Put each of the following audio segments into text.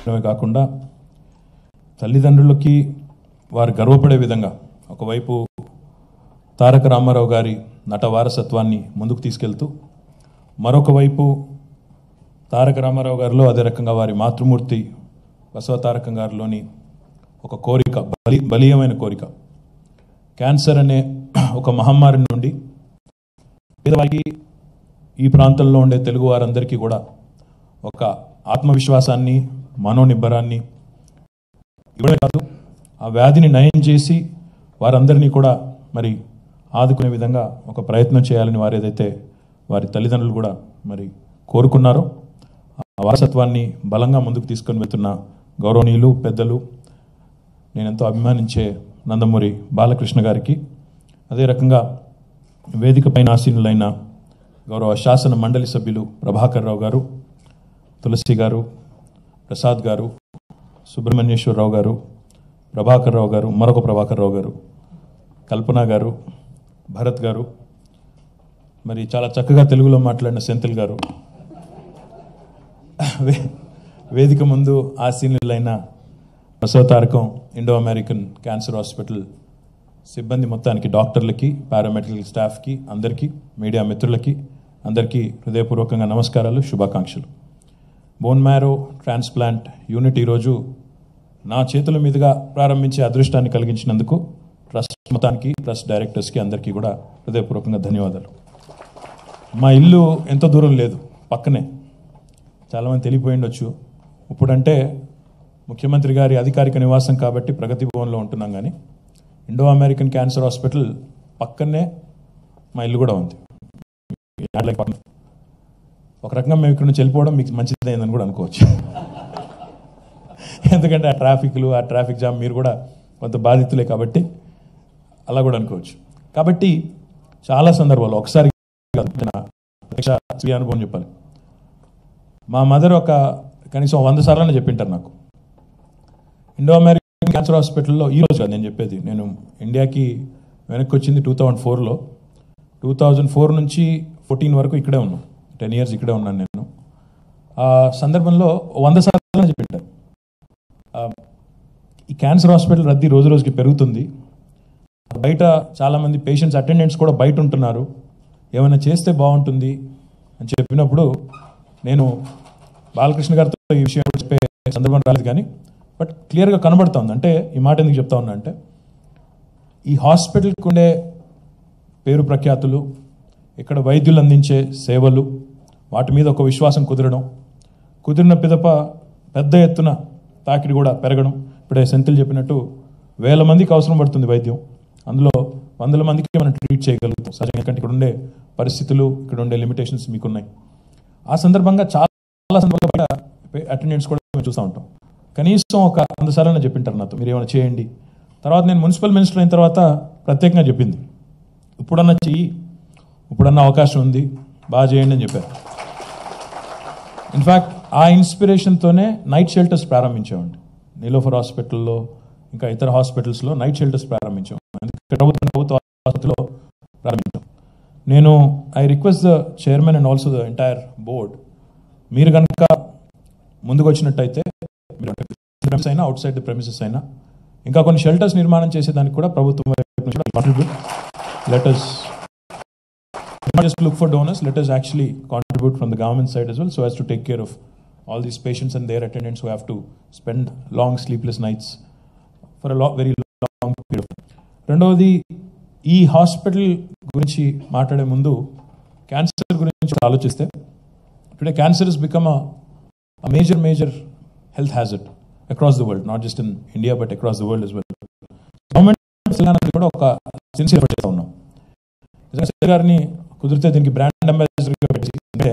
చేయడమే కాకుండా తల్లిదండ్రులకి వారు గర్వపడే విధంగా ఒకవైపు తారక రామారావు గారి నట వారసత్వాన్ని ముందుకు తీసుకెళ్తూ మరొక వైపు తారక రామారావు గారిలో అదే రకంగా వారి మాతృమూర్తి బసవ తారకం గారిలోని ఒక కోరిక బలి బలీయమైన కోరిక క్యాన్సర్ అనే ఒక మహమ్మారి నుండి పేదవారికి ఈ ప్రాంతంలో ఉండే తెలుగు వారందరికీ కూడా ఒక ఆత్మవిశ్వాసాన్ని మనోనిబ్బరాన్ని ఇవ్వడమే కాదు ఆ వ్యాధిని నయం చేసి వారందరినీ కూడా మరి ఆదుకునే విధంగా ఒక ప్రయత్నం చేయాలని వారు ఏదైతే వారి తల్లిదండ్రులు కూడా మరి కోరుకున్నారో ఆ వారసత్వాన్ని బలంగా ముందుకు తీసుకొని వెళ్తున్న గౌరవనీయులు పెద్దలు నేను ఎంతో అభిమానించే నందమూరి బాలకృష్ణ గారికి అదే రకంగా వేదిక పైన ఆసీనులైన గౌరవ శాసన మండలి సభ్యులు ప్రభాకర్ రావు గారు తులసి గారు ప్రసాద్ గారు సుబ్రహ్మణ్యేశ్వరరావు గారు ప్రభాకర్ రావు గారు మరొక ప్రభాకర్ రావు గారు కల్పన గారు భరత్ గారు మరి చాలా చక్కగా తెలుగులో మాట్లాడిన సెంథిల్ గారు వే- వేదిక ముందు ఆసీనులైన Basavatarakam Indo American cancer hospital సిబ్బంది మొత్తానికి డాక్టర్లకి పారామెడికల్ స్టాఫ్కి అందరికీ మీడియా మిత్రులకి అందరికీ హృదయపూర్వకంగా నమస్కారాలు శుభాకాంక్షలు బోన్ మ్యారో ట్రాన్స్ప్లాంట్ యూనిట్ ఈరోజు నా చేతుల మీదుగా ప్రారంభించే అదృష్టాన్ని కలిగించినందుకు ట్రస్ట్ మొత్తానికి ట్రస్ట్ డైరెక్టర్స్కి అందరికీ కూడా హృదయపూర్వకంగా ధన్యవాదాలు మా ఇల్లు ఎంత దూరం లేదు పక్కనే చాలామంది తెలియపోయి ఉండొచ్చు ఇప్పుడంటే ముఖ్యమంత్రి గారి అధికారిక నివాసం కాబట్టి ప్రగతి భవన్లో ఉంటున్నాం కానీ ఇండో అమెరికన్ క్యాన్సర్ హాస్పిటల్ పక్కనే మా ఇల్లు కూడా ఉంది యాడ్లకి పక్కన. ఒక రకంగా మేము ఇక్కడ నుంచి వెళ్ళిపోవడం మీకు మంచిదైందని కూడా అనుకోవచ్చు ఎందుకంటే ఆ ట్రాఫిక్లు ఆ ట్రాఫిక్ జామ్ మీరు కూడా కొంత బాధితులే కాబట్టి అలా కూడా అనుకోవచ్చు కాబట్టి చాలా సందర్భాలు ఒకసారి కాదు, నా ప్రత్యక్ష స్వీయ అనుభవం చెప్పాలి మా మదర్ ఒక కనీసం వంద సార్లు చెప్పింటారు నాకు ఇండో అమెరికన్ క్యాన్సర్ హాస్పిటల్లో ఈ రోజు కాదు నేను చెప్పేది నేను ఇండియాకి వెనక్కి వచ్చింది టూ థౌజండ్ ఫోర్లో టూ థౌజండ్ ఫోర్ నుంచి ఫోర్టీన్ వరకు ఇక్కడే ఉన్నాను టెన్ ఇయర్స్ ఇక్కడే ఉన్నాను నేను ఆ సందర్భంలో వంద సార్లు చెప్పింటారు ఆ, ఈ క్యాన్సర్ హాస్పిటల్ రద్దీ రోజు రోజుకి పెరుగుతుంది బయట చాలామంది పేషెంట్స్ అటెండెంట్స్ కూడా బయట ఉంటున్నారు ఏమైనా చేస్తే బాగుంటుంది అని చెప్పినప్పుడు నేను బాలకృష్ణ గారితో ఈ విషయం చెప్పే సందర్భం రాలేదు కానీ బట్ క్లియర్గా కనబడుతోంది అంటే ఈ మాట ఎందుకు చెప్తా ఉన్నా అంటే ఈ హాస్పిటల్కి ఉండే పేరు ప్రఖ్యాతులు ఇక్కడ వైద్యులు అందించే సేవలు వాటి మీద ఒక విశ్వాసం కుదరడం కుదిరిన పిదప పెద్ద ఎత్తున తాకిడి కూడా పెరగడం ఇప్పుడే సెంతిల్ చెప్పినట్టు వేల మందికి అవసరం పడుతుంది వైద్యం అందులో వందల మందికి మనం ట్రీట్ చేయగలుగుతాం సహజంగా ఎందుకంటే ఇక్కడ ఉండే పరిస్థితులు ఇక్కడ ఉండే లిమిటేషన్స్ మీకున్నాయి ఆ సందర్భంగా చాలా సందర్భాలుగా అటెండెంట్స్ కూడా మేము చూస్తూ ఉంటాం కనీసం ఒక వంద సార్లు చెప్పింటారు నాతో మీరు ఏమైనా చేయండి తర్వాత నేను మున్సిపల్ మినిస్టర్ అయిన తర్వాత ప్రత్యేకంగా చెప్పింది ఇప్పుడన్నా చెయ్యి ఇప్పుడన్నా అవకాశం ఉంది బాగా చేయండి అని చెప్పారు ఇన్ఫ్యాక్ట్ ఆ ఇన్స్పిరేషన్తోనే నైట్ షెల్టర్స్ ప్రారంభించామండి నీలోఫర్ హాస్పిటల్లో ఇంకా ఇతర హాస్పిటల్స్లో నైట్ షెల్టర్స్ ప్రారంభించాం ఎందుకంటే ప్రభుత్వ ప్రభుత్వ ఆసుపత్రిలో ప్రారంభించాం నేను I request the chairman and also the entire board మీరు కనుక ముందుకు వచ్చినట్టయితే మీరు ప్రెమిస్ అయినా అవుట్ సైడ్ ద ప్రెమిసెస్ అయినా ఇంకా కొన్ని షెల్టర్స్ నిర్మాణం చేసేదానికి కూడా ప్రభుత్వం contribute letters not just look for donors, let us actually contribute from the government side as well so as to take care of all these patients and their attendants who have to spend long sleepless nights for a lo- very long period of time. రెండవది ఈ hospital గురించి మాట్లాడే ముందు cancer గురించి ఆలోచిస్తే today cancer is become a major major health hazard across the world not just in India but across the world as well government తెలంగాణకి కూడా ఒక సిన్సియర్ చేస్తూ ఉన్నాం నిజంగా సీఎం గారిని కుదిరితే దీనికి బ్రాండ్ అంబాసిడర్గా పెట్టి అంటే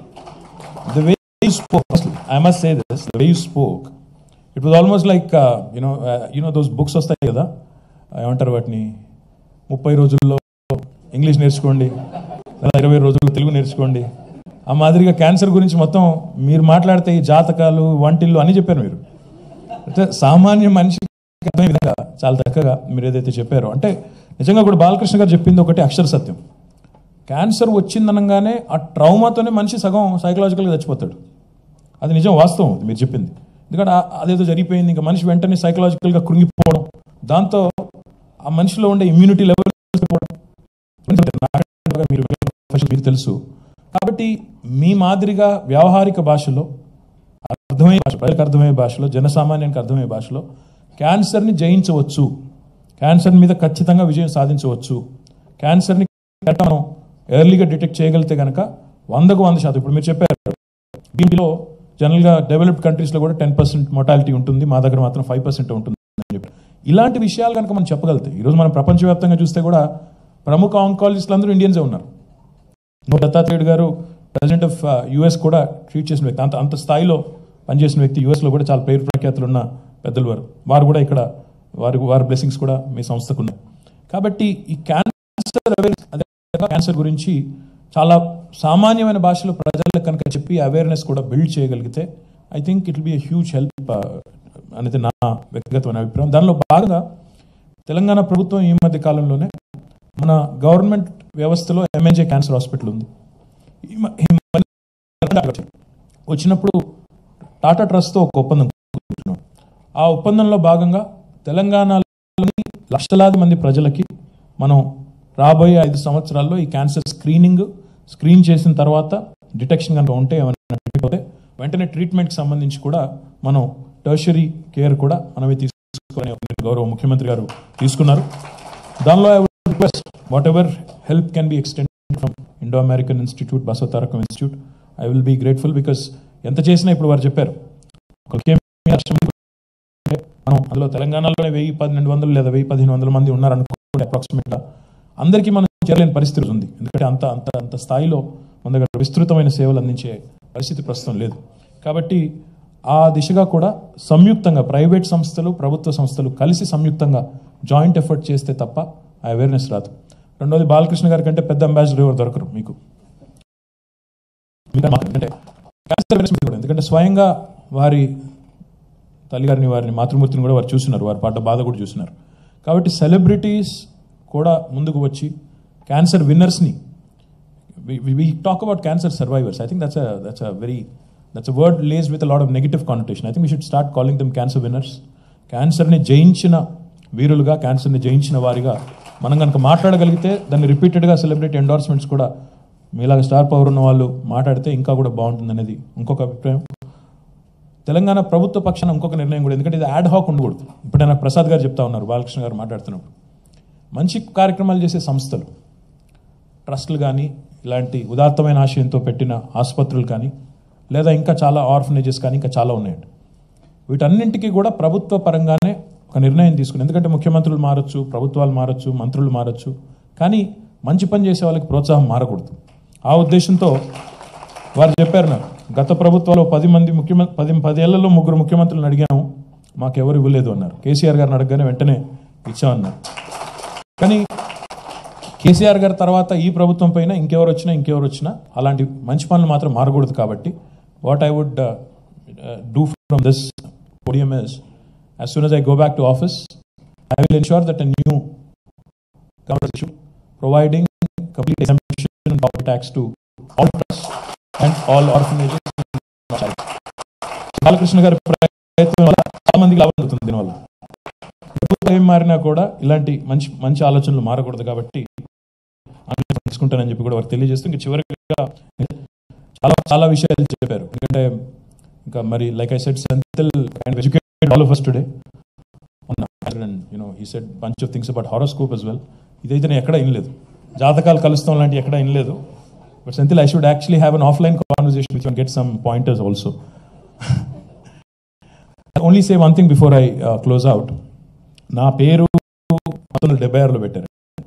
the way you spoke I must say this the way you spoke it was almost like you know you know those books వస్తాయి కదా ఏమంటారు వాటిని ముప్పై రోజుల్లో ఇంగ్లీష్ నేర్చుకోండి లేదా ఇరవై రోజుల్లో తెలుగు నేర్చుకోండి ఆ మాదిరిగా క్యాన్సర్ గురించి మొత్తం మీరు మాట్లాడితే ఈ జాతకాలు వంటిల్లు అన్నీ చెప్పారు మీరు అంటే సామాన్య మనిషికి అర్థమయ్యే విధంగా చాలా చక్కగా మీరు ఏదైతే చెప్పారో అంటే నిజంగా కూడా బాలకృష్ణ గారు చెప్పింది ఒకటి అక్షర సత్యం క్యాన్సర్ వచ్చిందనగానే ఆ ట్రౌమాతోనే మనిషి సగం సైకలాజికల్గా చచ్చిపోతాడు అది నిజం వాస్తవం అది మీరు చెప్పింది ఎందుకంటే ఆ- అదేదో జరిగిపోయింది ఇంకా మనిషి వెంటనే సైకలాజికల్గా కృంగిపోవడం దాంతో ఆ మనిషిలో ఉండే ఇమ్యూనిటీ లెవెల్ మీరు professional, మీకు తెలుసు కాబట్టి మీ మాదిరిగా వ్యావహారిక భాషలో అర్థమయ్యే భాష ప్రజలకు అర్థమయ్యే భాషలో జనసామాన్యానికి అర్థమయ్యే భాషలో క్యాన్సర్ని జయించవచ్చు క్యాన్సర్ మీద ఖచ్చితంగా విజయం సాధించవచ్చు క్యాన్సర్ని కనుక మనం ఎర్లీగా డిటెక్ట్ చేయగలిగితే కనుక వందకు వంద శాతం ఇప్పుడు మీరు చెప్పారు దీంట్లో జనరల్గా డెవలప్డ్ కంట్రీస్లో కూడా టెన్ పర్సెంట్ మొటాలిటీ ఉంటుంది మా దగ్గర మాత్రం ఫైవ్ పర్సెంట్ ఉంటుంది అని చెప్పి ఇలాంటి విషయాలు కనుక మనం చెప్పగలిగితే ఈరోజు మనం ప్రపంచవ్యాప్తంగా చూస్తే కూడా ప్రముఖ ఆంకాలజిస్టులు అందరూ ఇండియన్సే ఉన్నారు నో దత్తాత్రేయుడు గారు ప్రెసిడెంట్ ఆఫ్ యుఎస్ కూడా ట్రీట్ చేసిన వ్యక్తి అంత అంత స్థాయిలో పనిచేసిన వ్యక్తి యుఎస్లో కూడా చాలా పేరు ప్రఖ్యాతులు ఉన్న పెద్దలు వారు వారు కూడా ఇక్కడ వారి వారి బ్లెస్సింగ్స్ కూడా మీ సంస్థకు ఉన్నాయి కాబట్టి ఈ క్యాన్సర్ awareness, అదే క్యాన్సర్ గురించి చాలా సామాన్యమైన భాషలో ప్రజలకు కనుక చెప్పి అవేర్నెస్ కూడా బిల్డ్ చేయగలిగితే I think it will be huge help అనేది నా వ్యక్తిగతమైన అభిప్రాయం దానిలో భాగంగా తెలంగాణ ప్రభుత్వం ఈ మధ్య కాలంలోనే మన గవర్నమెంట్ వ్యవస్థలో ఎంఎన్జే క్యాన్సర్ హాస్పిటల్ ఉంది ఈ మ- ఈ మధ్య వచ్చినప్పుడు టాటా ట్రస్ట్తో ఒక ఒప్పందం కుదుర్చుకున్నాం. ఆ ఒప్పందంలో భాగంగా తెలంగాణలోని లక్షలాది మంది ప్రజలకి మనం రాబోయే ఐదు సంవత్సరాల్లో ఈ క్యాన్సర్ స్క్రీనింగ్ స్క్రీన్ చేసిన తర్వాత డిటెక్షన్ కనుక ఉంటే ఏమైనా అయిపోతే వెంటనే ట్రీట్మెంట్కి సంబంధించి కూడా మనం టర్షరీ కేర్ కూడా మనమే తీసుకునే గౌరవ ముఖ్యమంత్రి గారు తీసుకున్నారు దానిలో I would request whatever help can be extend from Indo American institute Basavatarakam institute I will be grateful because ఎంత చేసినా ఇప్పుడు వారు చెప్పారు ఒక కేమీ రాష్ట్రం అంటే మనం అందులో తెలంగాణలోనే వెయ్యి పన్నెండు వందలు లేదా వెయ్యి పదిహేను వందల మంది ఉన్నారనుకోండి అప్రాక్సిమేట్గా అందరికీ మనం చేరలేని పరిస్థితి ఉంది ఎందుకంటే అంత అంత అంత స్థాయిలో మన దగ్గర విస్తృతమైన సేవలు అందించే పరిస్థితి ప్రస్తుతం లేదు కాబట్టి ఆ దిశగా కూడా సంయుక్తంగా ప్రైవేట్ సంస్థలు ప్రభుత్వ సంస్థలు కలిసి సంయుక్తంగా జాయింట్ ఎఫర్ట్ చేస్తే తప్ప ఆ అవేర్నెస్ రాదు రెండోది బాలకృష్ణ గారి కంటే పెద్ద అంబాసిడర్ ఎవరు దొరకరు మీకు ఇంకా మా- అంటే క్యాన్సర్ awareness మీద కూడా ఎందుకంటే స్వయంగా వారి తల్లిగారిని వారిని మాతృమూర్తిని కూడా వారు చూస్తున్నారు వారి పడ్డ బాధ కూడా చూస్తున్నారు కాబట్టి సెలబ్రిటీస్ కూడా ముందుకు వచ్చి క్యాన్సర్ విన్నర్స్ని we talk about cancer survivors I think that's that's a very that's a word lace with lot of negative connotation I think we should start calling them cancer winners క్యాన్సర్ని జయించిన వీరులుగా క్యాన్సర్ని జయించిన వారిగా మనం కనుక మాట్లాడగలిగితే దాన్ని రిపీటెడ్గా సెలబ్రిటీ ఎండార్స్మెంట్స్ కూడా మీలాగా స్టార్ పవర్ ఉన్న వాళ్ళు మాట్లాడితే ఇంకా కూడా బాగుంటుంది అనేది ఇంకొక అభిప్రాయం తెలంగాణ ప్రభుత్వ పక్షాన ఇంకొక నిర్ణయం కూడా ఎందుకంటే ఇది యాడ్ హాక్ ఉండకూడదు ఇప్పుడు నాకు ప్రసాద్ గారు చెప్తా ఉన్నారు బాలకృష్ణ గారు మాట్లాడుతున్నప్పుడు మంచి కార్యక్రమాలు చేసే సంస్థలు ట్రస్టులు కానీ ఇలాంటి ఉదాత్తమైన ఆశయంతో పెట్టిన ఆసుపత్రులు కానీ లేదా ఇంకా చాలా ఆర్ఫనేజెస్ కానీ ఇంకా చాలా ఉన్నాయండి వీటన్నింటికీ కూడా ప్రభుత్వ పరంగానే ఒక నిర్ణయం తీసుకుని ఎందుకంటే ముఖ్యమంత్రులు మారచ్చు ప్రభుత్వాలు మారచ్చు మంత్రులు మారచ్చు కానీ మంచి పని చేసే వాళ్ళకి ప్రోత్సాహం మారకూడదు ఆ ఉద్దేశంతో వారు చెప్పారు నాకు గత ప్రభుత్వాలు పది మంది ముఖ్యమంత్రి పది పదేళ్లలో ముగ్గురు ముఖ్యమంత్రులను అడిగాము మాకెవరు ఇవ్వలేదు అన్నారు కేసీఆర్ గారిని అడగగానే వెంటనే ఇచ్చామన్నారు కానీ కేసీఆర్ గారి తర్వాత ఈ ప్రభుత్వం పైన ఇంకెవరు వచ్చినా ఇంకెవరు వచ్చినా అలాంటి మంచి పనులు మాత్రం మారకూడదు కాబట్టి what I would do from this podium is as soon as I go back to office, I will ensure that a new government is issued providing complete exemption and property tax to all trusts and all orphanages. in our child. Balakrishna గారి ప్రయత్నం వల్ల చాలా మందికి లాభం అవుతుంది దీనివల్ల ప్రభుత్వం ఏం మారినా కూడా ఇలాంటి మంచి మంచి ఆలోచనలు మారకూడదు కాబట్టి అందులో తీసుకుంటానని చెప్పి కూడా వారికి తెలియజేస్తూ ఇంకా చివరిగా చాలా చాలా విషయాలు చెప్పారు ఎందుకంటే ఇంకా మరి like I said Senthil and educated all of us today and you know he said bunch of things about horoscope as well ఇదైతే నేను ఎక్కడ వినలేదు జాతకాలు కలుస్తాం లాంటి ఎక్కడ వినలేదు but Senthil I should actually have an offline conversation which get some pointers also only say one thing before I close out నా పేరు పంతొమ్మిది వందల డెబ్బై ఆరులో పెట్టారు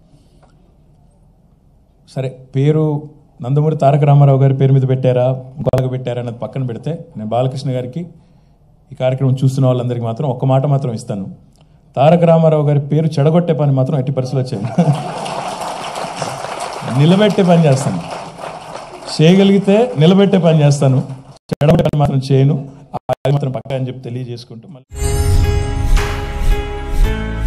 సరే పేరు నందమూరి తారక రామారావు గారి పేరు మీద పెట్టారా ఇంకోలాగా పెట్టారా అన్నది పక్కన పెడితే నేను బాలకృష్ణ గారికి ఈ కార్యక్రమం చూస్తున్న వాళ్ళందరికీ మాత్రం ఒక్క మాట మాత్రం ఇస్తాను తారక రామారావు గారి పేరు చెడగొట్టే పని మాత్రం ఎట్టి పరిస్థితులు వచ్చాయి నిలబెట్టే పని చేస్తాను చేయగలిగితే నిలబెట్టే పని చేస్తాను చెడగొట్టే పని మాత్రం చేయను అది మాత్రం పక్కా అని చెప్పి తెలియజేసుకుంటూ మళ్ళీ